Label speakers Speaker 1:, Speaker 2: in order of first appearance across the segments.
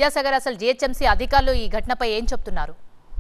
Speaker 1: విద్యాసాగర్ అసలు జిహెచ్ఎంసీ అధికారులు ఈ ఘటనపై ఏం చెప్తున్నారు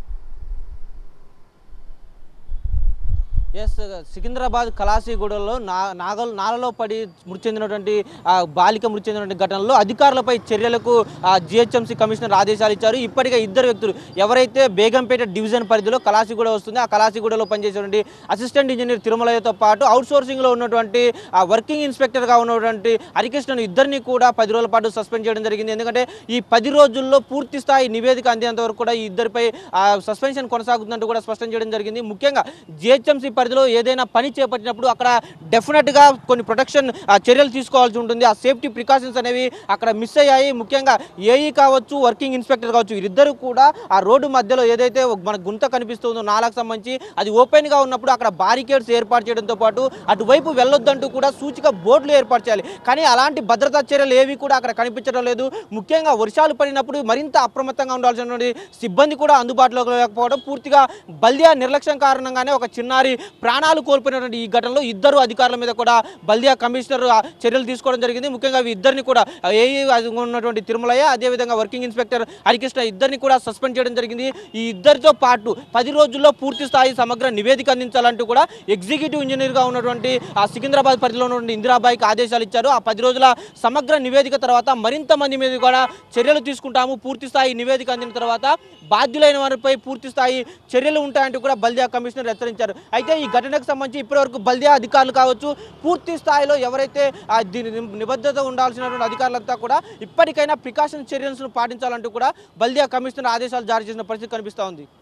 Speaker 2: ఎస్ సికింద్రాబాద్ కలాసీగూడలో నా నాగల్ నాలలో పడి మృతి చెందినటువంటి ఆ, బాలిక మృతి చెందినటువంటి ఘటనలో అధికారులపై చర్యలకు జిహెచ్ఎంసీ కమిషనర్ ఆదేశాలు ఇచ్చారు ఇప్పటికే ఇద్దరు వ్యక్తులు ఎవరైతే బేగంపేట డివిజన్ పరిధిలో కలాసీగూడ వస్తుంది ఆ కలాసీగూడలో పనిచేసేటువంటి అసిస్టెంట్ ఇంజనీర్ తిరుమలయ్యతో పాటు అవుట్ సోర్సింగ్లో ఉన్నటువంటి ఆ వర్కింగ్ ఇన్స్పెక్టర్గా ఉన్నటువంటి హరికృష్ణను ఇద్దరిని కూడా పది రోజుల పాటు సస్పెండ్ చేయడం జరిగింది ఎందుకంటే ఈ పది రోజుల్లో పూర్తి స్థాయి నివేదిక అందేంత వరకు కూడా ఈ ఇద్దరిపై ఆ, సస్పెన్షన్ కొనసాగుతుందంటూ కూడా స్పష్టం చేయడం జరిగింది ముఖ్యంగా జిహెచ్ఎంసీ పరిధిలో ఏదైనా పని చేపట్టినప్పుడు అక్కడ డెఫినెట్గా కొన్ని ప్రొటెక్షన్ ఆ, చర్యలు తీసుకోవాల్సి ఉంటుంది ఆ సేఫ్టీ ప్రికాషన్స్ అనేవి అక్కడ మిస్ అయ్యాయి ముఖ్యంగా ఏఈ కావచ్చు వర్కింగ్ ఇన్స్పెక్టర్ కావచ్చు వీరిద్దరు కూడా ఆ రోడ్డు మధ్యలో ఏదైతే మన గుంత కనిపిస్తుందో నాలకు సంబంధించి అది ఓపెన్గా ఉన్నప్పుడు అక్కడ బారికేడ్స్ ఏర్పాటు చేయడంతో పాటు అటువైపు వెళ్ళొద్దంటూ కూడా సూచిక బోర్డులు ఏర్పాటు చేయాలి కానీ అలాంటి భద్రతా చర్యలు ఏవి కూడా అక్కడ కనిపించడం లేదు ముఖ్యంగా వర్షాలు పడినప్పుడు మరింత అప్రమత్తంగా ఉండాల్సినటువంటి సిబ్బంది కూడా అందుబాటులోకి లేకపోవడం పూర్తిగా బల్దియా నిర్లక్ష్యం కారణంగానే ఒక చిన్నారి ప్రాణాలు కోల్పోయినటువంటి ఈ ఘటనలో ఇద్దరు అధికారుల మీద కూడా బల్దియా కమిషనర్ ఆ చర్యలు తీసుకోవడం జరిగింది ముఖ్యంగా ఈ ఇద్దరిని కూడా ఏఈ ఉన్నటువంటి తిరుమలయ్య అదేవిధంగా వర్కింగ్ ఇన్స్పెక్టర్ హరికృష్ణ ఇద్దరిని కూడా సస్పెండ్ చేయడం జరిగింది ఈ ఇద్దరితో పాటు పది రోజుల్లో పూర్తి స్థాయి సమగ్ర నివేదిక అందించాలంటూ కూడా ఎగ్జిక్యూటివ్ ఇంజనీర్గా ఉన్నటువంటి ఆ సికింద్రాబాద్ పరిధిలో ఉన్నటువంటి ఇందిరాబాయికి ఆదేశాలు ఇచ్చారు ఆ పది రోజుల సమగ్ర నివేదిక తర్వాత మరింత మంది మీద కూడా చర్యలు తీసుకుంటాము పూర్తి స్థాయి నివేదిక అందిన తర్వాత బాధ్యులైన వారిపై పూర్తి స్థాయి చర్యలు ఉంటాయంటూ కూడా బల్దియా కమిషనర్ హెచ్చరించారు అయితే ఈ ఘటనకు సంబంధించి ఇప్పటివరకు బల్దియా అధికారులు కావచ్చు పూర్తి స్థాయిలో ఎవరైతే ఆ దీని ని- నిబద్ధత ఉండాల్సినటువంటి అధికారులంతా కూడా ఇప్పటికైనా ప్రికాషన్ చర్యలను పాటించాలంటూ కూడా బల్దియా కమిషనర్ ఆదేశాలు జారీ చేసిన పరిస్థితి కనిపిస్తూ ఉంది